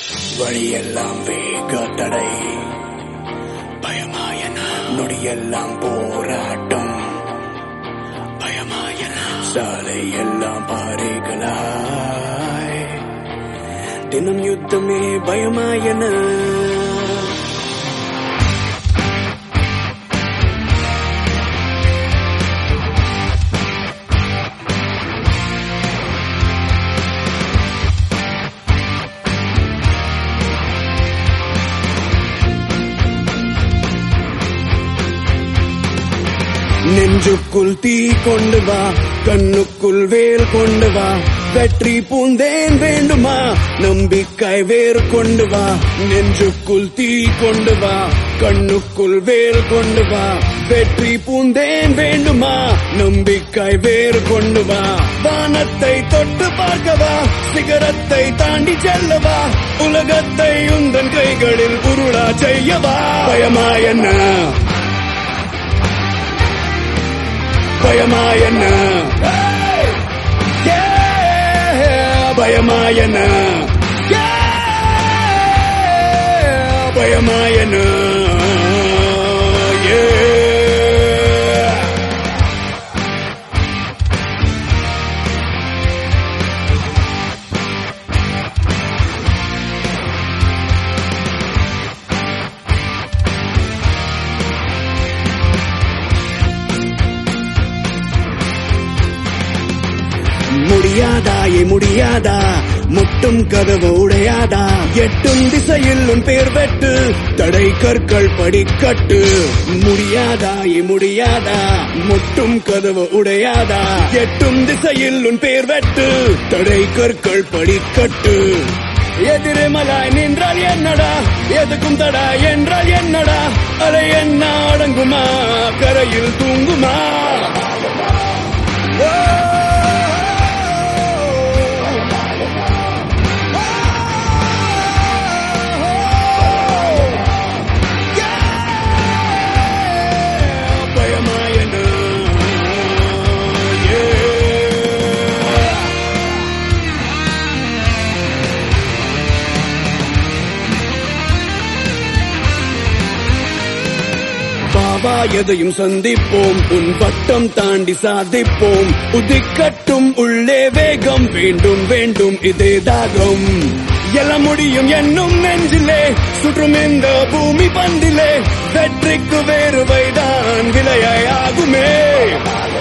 வழியெல்லாம் வேக தடை பயமாயன நொடியெல்லாம் போராட்டம் பயமாயன சாலை எல்லாம் பாறைகளாய் தினம் யுத்தமே பயமாயன நெஞ்சுக்குள் தீ கொண்டு வா கண்ணுக்குள் வேல் கொண்டு வா வெற்றி பூந்தேன் வேண்டுமா நம்பிக்கை வேர் கொண்டு வா நெஞ்சுக்குள் தீ கொண்டு வா கண்ணுக்குள் வேல் கொண்டு வா வெற்றி பூந்தேன் வேண்டுமா நம்பிக்கை வேர் கொண்டு வா வானத்தை தொட்டு பார்க்கவா சிகரத்தை தாண்டி செல்லவா உலகத்தை உந்தன் கைகளில் உருளா செய்யவா பயமா என்ன பயமாயன பயமாயன பயமாயன முடியாதா ஏ முடியாதா முட்டும் கதவு உடையாதா எட்டும் திசையில் உன் பேர் வெட்டு தடை கற்கள் படிக்கட்டு முடியாதா ஏ முடியாதா முட்டும் கதவு உடையாதா எட்டும் திசையில் உன் பேர் வெட்டு தடை கற்கள் படிக்கட்டு எதிர்மலாய் நின்றால் என்னடா எதுக்கும் தடா என்றால் என்னடா அலை என்ன அடங்குமா கரையில் தூங்குமா ஓ பயமாயன பாபா எதையும் சந்திப்போம் உன் பட்டம் தாண்டி சாதிப்போம் உதிக்கட்டும் உள்ளே வேகம் வேண்டும் வேண்டும் இதே தாகம் எல முடியும் என்னும் நெஞ்சிலே சுற்றும் இந்த பூமி பந்திலே வெற்றிக்கு வேறுவைதான் விலையாகுமே